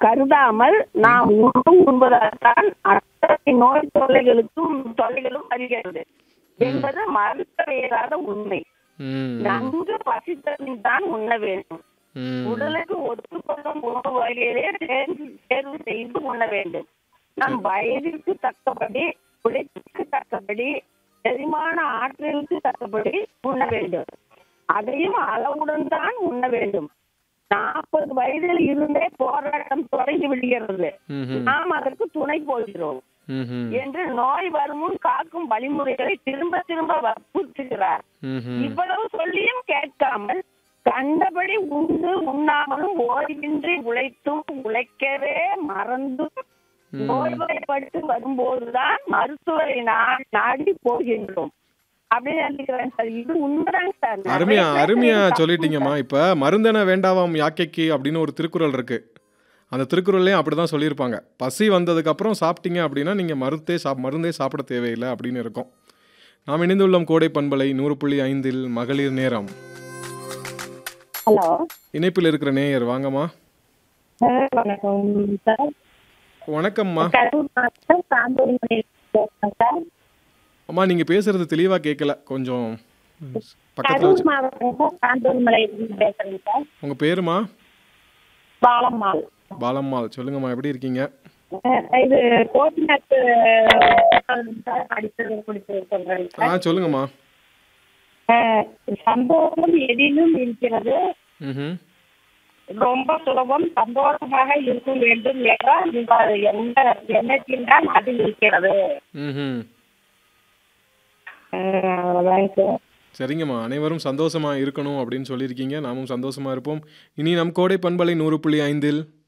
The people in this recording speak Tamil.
கருதாமல் நாம் உணவு உண்பதால்தான் அத்தனை நோய் தொல்லைகளுக்கும் தொல்லைகளும் வருகிறது என்பது மறுக்க இயலாத உண்மை ம் நன்கு பசித்தபின் தான் உண்ண வேண்டும் ம் உடலுக்கு ஒத்துக்கொள்ளும் உணவு வகையிலே தேர்வு தேர்வு செய்து உண்ண வேண்டும் நம் வயதிற்கு தக்கபடி உழைப்புக்கு தக்கபடி செரிமான ஆற்றலுக்கு தக்கபடி உண்ண வேண்டும் அதையும் அளவுடன் தான் உண்ண வேண்டும் நாற்பது வயதில் இருந்தே போராட்டம் தொடங்கி விடுகிறது ம்ஹும். நாம் அதற்கு துணை போகிறோம் ம்ஹும். என்று நோய் வருமுன் காக்கும் வழிமுறைகளை திரும்ப திரும்ப வற்புறுத்துகிறார் ம்ஹும். இவ்வளவு சொல்லியும் கேட்காமல் கண்டபடி உண்டு உண்ணாமலும் ஓய்வின்றி உழைத்தும் உழைக்கவே மறந்தும் நோய்வாய்ப்பட்டு வரும்போதுதான் மருத்துவரை நா- நாடி போகின்றோம் அப்படின்னு எழுதிக்கிறேன் சார் இது உண்மைதாங்க சார் நிறைய அருமையா பேர் அருமையா தப்பு சொல்லிட்டீங்கம்மா இப்போ மருந்தென வேண்டாவாம் யாக்கைக்கு அப்படின்னு ஒரு திருக்குறள் இருக்கு அந்த திருக்குறள்லையும் அப்படி தான் சொல்லியிருப்பாங்க பசி வந்ததுக்கப்புறம் சாப்பிட்டீங்க அப்படின்னா நீங்கள் மருந்தே சாப் மருந்தே சாப்பிட தேவையில்லை அப்படின்னு இருக்கும் நாம் இணைந்துள்ளோம் கோடை பண்பலை நூறு புள்ளி ஐந்தில் மகளிர் நேரம் ஹலோ இணைப்பில் இருக்கிற நேயர் வாங்கம்மா வணக்கம் சார் வணக்கம்மா கரூர் மாவட்டம் சாந்தோரி பேசுறேன் சார் அம்மா நீங்கள் பேசுறது தெளிவாக கேட்கல கொஞ்சம் பக்கத்தில் கரூர் வச்சு மாவட்டம் சார் சாந்தோரி மலையிலிருந்து பேசுறேன் சார் உங்கள் பேருமா பாலம்மாள் பாலம்மாள் சொல்லுங்கம்மா எப்படி இருக்கீங்க அஹ் இது கோபிநாத் சார் படித்தது குறித்து சொல்றேன் ஆ சார் சொல்லுங்கம்மா அஹ் சந்தோஷம் எதிலும் இருக்கிறது ம் ரொம்ப சுலபம் சந்தோஷமாக இருக்க வேண்டும் என்றால் நீங்கள் எந்த எண்ணத்தில் தான் அது இருக்கிறது ம் அஹ் அவ்வளவுதாங்க சார் சரிங்கம்மா அனைவரும் சந்தோஷமா இருக்கணும் அப்படின்னு சொல்லியிருக்கீங்க நாமும் சந்தோஷமா இருப்போம் இனி நம் கோடை பண்பலை நூறு புள்ளி ஐந்தில்